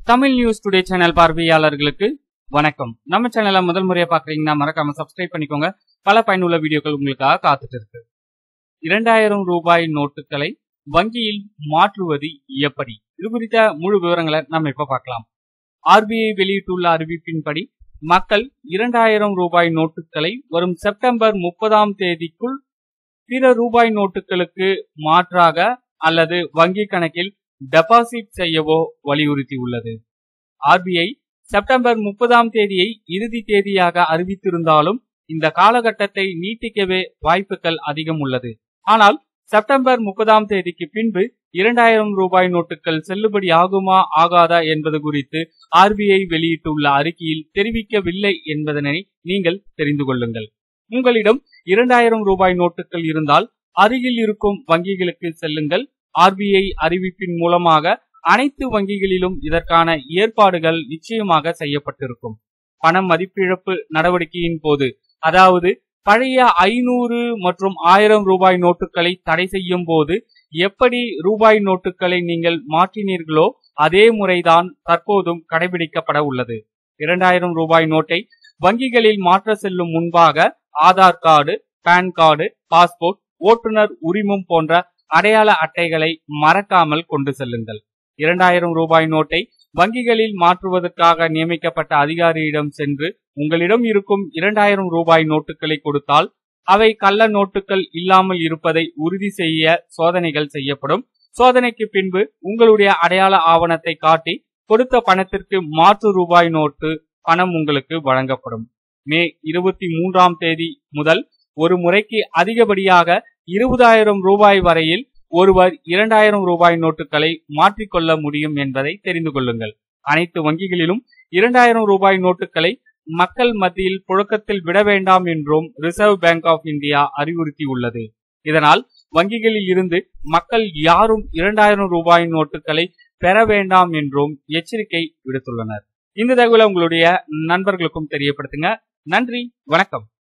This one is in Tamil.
தமிழ் நியூஸ் டுடே சேனல் பார்வையாளர்களுக்கு வணக்கம் நம்ம சேனலை முதல் முறையா பாக்குறீங்கன்னா மறக்காம சப்ஸ்கிரைப் பண்ணிக்கோங்க பல பயனுள்ள வீடியோக்கள் உங்களுக்காக காத்துட்டு இருக்கு இரண்டாயிரம் ரூபாய் நோட்டுகளை வங்கியில் மாற்றுவது எப்படி இது குறித்த முழு விவரங்களை நம்ம இப்ப பார்க்கலாம் ஆர்பிஐ வெளியிட்டுள்ள அறிவிப்பின்படி மக்கள் இரண்டாயிரம் ரூபாய் நோட்டுகளை வரும் செப்டம்பர் முப்பதாம் தேதிக்குள் பிற ரூபாய் நோட்டுகளுக்கு மாற்றாக அல்லது வங்கி கணக்கில் டெபாசிட் செய்யவோ வலியுறுத்தியுள்ளது ஆர்பிஐ செப்டம்பர் முப்பதாம் தேதியை இறுதி தேதியாக அறிவித்திருந்தாலும் இந்த காலகட்டத்தை நீட்டிக்கவே வாய்ப்புகள் அதிகம் உள்ளது ஆனால் செப்டம்பர் முப்பதாம் தேதிக்கு பின்பு இரண்டாயிரம் ரூபாய் நோட்டுகள் செல்லுபடி ஆகுமா ஆகாதா என்பது குறித்து ஆர்பிஐ வெளியிட்டுள்ள அறிக்கையில் தெரிவிக்கவில்லை என்பதனை நீங்கள் தெரிந்து கொள்ளுங்கள் உங்களிடம் இரண்டாயிரம் ரூபாய் நோட்டுகள் இருந்தால் அருகில் இருக்கும் வங்கிகளுக்கு செல்லுங்கள் ஆர்பிஐ அறிவிப்பின் மூலமாக அனைத்து வங்கிகளிலும் இதற்கான ஏற்பாடுகள் நிச்சயமாக செய்யப்பட்டிருக்கும் பண மதிப்பிழப்பு நடவடிக்கையின் போது அதாவது பழைய ஐநூறு மற்றும் ஆயிரம் ரூபாய் நோட்டுகளை தடை செய்யும் போது எப்படி ரூபாய் நோட்டுகளை நீங்கள் மாற்றினீர்களோ அதே முறைதான் தற்போதும் கடைபிடிக்கப்பட உள்ளது இரண்டாயிரம் ரூபாய் நோட்டை வங்கிகளில் மாற்ற செல்லும் முன்பாக Aadhaar card PAN card passport ஓட்டுநர் உரிமம் போன்ற அடையாள அட்டைகளை மறக்காமல் கொண்டு செல்லுங்கள் இரண்டாயிரம் ரூபாய் நோட்டை வங்கிகளில் மாற்றுவதற்காக நியமிக்கப்பட்ட அதிகாரியிடம் சென்று உங்களிடம் இருக்கும் இரண்டாயிரம் ரூபாய் நோட்டுகளை கொடுத்தால் அவை கள்ள நோட்டுகள் இல்லாமல் இருப்பதை உறுதி செய்ய சோதனைகள் செய்யப்படும் சோதனைக்கு பின்பு உங்களுடைய அடையாள ஆவணத்தை காட்டி கொடுத்த பணத்திற்கு மாற்று ரூபாய் நோட்டு பணம் உங்களுக்கு வழங்கப்படும் மே இருபத்தி மூன்றாம் தேதி முதல் ஒரு முறைக்கு அதிகப்படியாக இருபதாயிரம் ரூபாய் வரையில் ஒருவர் இரண்டாயிரம் ரூபாய் நோட்டுகளை மாற்றிக்கொள்ள முடியும் என்பதை தெரிந்து கொள்ளுங்கள் அனைத்து வங்கிகளிலும் இரண்டாயிரம் ரூபாய் நோட்டுகளை மக்கள் மத்தியில் புழக்கத்தில் விட வேண்டாம் என்றும் ரிசர்வ் பேங்க் ஆஃப் இந்தியா அறிவுறுத்தியுள்ளது இதனால் வங்கிகளில் இருந்து மக்கள் யாரும் இரண்டாயிரம் ரூபாய் நோட்டுகளை பெற வேண்டாம் என்றும் எச்சரிக்கை விடுத்துள்ளனர் இந்த தகவலை உங்களுடைய நண்பர்களுக்கும் தெரியப்படுத்துங்க நன்றி வணக்கம்